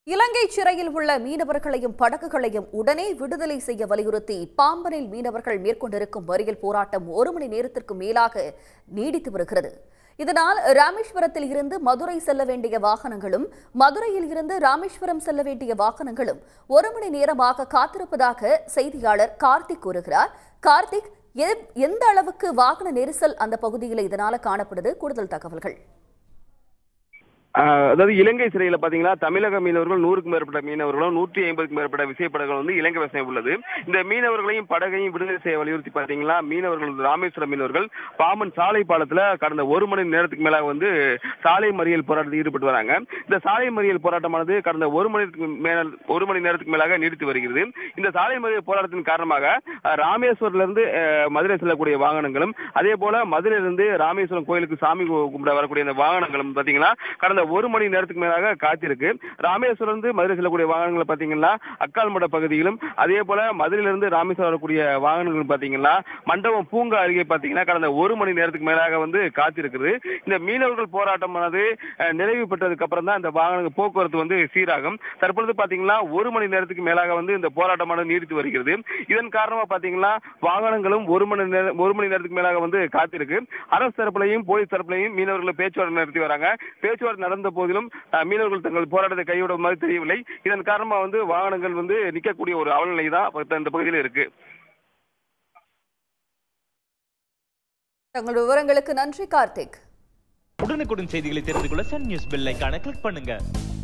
இலங்கை சிறையில் உள்ள மீனவர்களையும் படகுகளையும் உடனே விடுதலை செய்ய வலியுறுத்தி பாம்பனில் மீனவர்கள் மேற்கொண்டிருக்கும் மறியல் போராட்டம் ஒரு மணி நேரத்திற்கு மேலாக நீடித்து வருகிறது இதனால் ராமேஸ்வரத்தில் இருந்து மதுரை செல்ல வேண்டிய வாகனங்களும் மதுரையில் இருந்து ராமேஸ்வரம் செல்ல வேண்டிய வாகனங்களும் ஒரு மணி நேரமாக காத்திருப்பதாக செய்தியாளர் கார்த்திக் கூறுகிறார் கார்த்திக் எ- எந்த அளவுக்கு வாகன நெரிசல் அந்த பகுதியில் இதனால காணப்படுது கூடுதல் தகவல்கள் ஆஹ் அதாவது இலங்கை சிறையில பாத்தீங்கன்னா தமிழக மீனவர்கள் நூறுக்கும் மேற்பட்ட மீனவர்களும் நூற்றி ஐம்பதுக்கும் மேற்பட்ட விசைப்படகுகள் வந்து இலங்கை வசம் உள்ளது இந்த மீனவர்களையும் படகையும் விடுதலை செய்ய வலியுறுத்தி பாத்தீங்கன்னா மீனவர்கள் ராமேஸ்வரம் மீனவர்கள் பாம்பன் சாலை பாலத்துல கடந்த ஒரு மணி நேரத்துக்கு மேலாக வந்து சாலை மறியல் போராட்டத்தில் ஈடுபட்டு வராங்க இந்த சாலை மறியல் போராட்டமானது கடந்த ஒரு மணி நேரத்துக்கு மேல ஒரு மணி நேரத்துக்கு மேலாக நீடித்து வருகிறது இந்த சாலை மறியல் போராட்டத்தின் காரணமாக அஹ், ராமேஸ்வரத்துல இருந்து அஹ், மதுரை செல்லக்கூடிய வாகனங்களும் அதே போல மதுரையிலிருந்து ராமேஸ்வரம் கோயிலுக்கு சாமி கு- கும்பிட வரக்கூடிய இந்த வாகனங்களும் பாத்தீங்கன்னா கடந்த ஒரு மணி நேரத்துக்கு மேலாக காத்திருக்கு ராமேஸ்வரம் இருந்து மதுரை செல்லக்கூடிய வாகனங்கள் பாத்தீங்கன்னா அக்கால்மட பகுதியிலும் அதே போல மதுரையிலிருந்து ராமேஸ்வரம் வரக்கூடிய வாகனங்கள் பாத்தீங்கன்னா மண்டபம் பூங்கா அருகே பாத்தீங்கன்னா கடந்த ஒரு மணி நேரத்துக்கு மேலாக வந்து காத்திருக்குது இந்த மீனவர்கள் போராட்டமானது அஹ், நிறைவு பெற்றதுக்கு அப்புறம் தான் இந்த வாகன போக்குவரத்து வந்து சீராகும் தற்பொழுது பாத்தீங்கன்னா ஒரு மணி நேரத்துக்கு மேலாக வந்து இந்த போராட்டமானது நீடித்து வருகிறது இதன் காரணமா பாத்தீங்கன்னா வாகனங்களும் ஒரு மணி நேரம் ஒரு மணி நேரத்துக்கு மேலாக வந்து காத்திருக்கு அரசு தரப்புலையும் போலீஸ் தரப்புலையும் மீனவர்களை பேச்சுவார்த்தை நடத்தி வராங்க பேச்சுவார்த்தை நடந்த போதிலும் அஹ், மீனவர்கள் தங்கள் போராட்டத்தை கைவிடும் மாதிரி தெரியவில்லை இதன் காரணமா வந்து வாகனங்கள் வந்து நிற்கக்கூடிய ஒரு அவலநிலை தான் இப்ப இந்த பகுதியில் இருக்கு தங்கள் விவரங்களுக்கு நன்றி கார்த்திக் உடனுக்குடன் செய்திகளை தெரிந்து கொள்ள சன் நியூஸ் பெல் ஐகானை கிளிக் பண்ணுங்க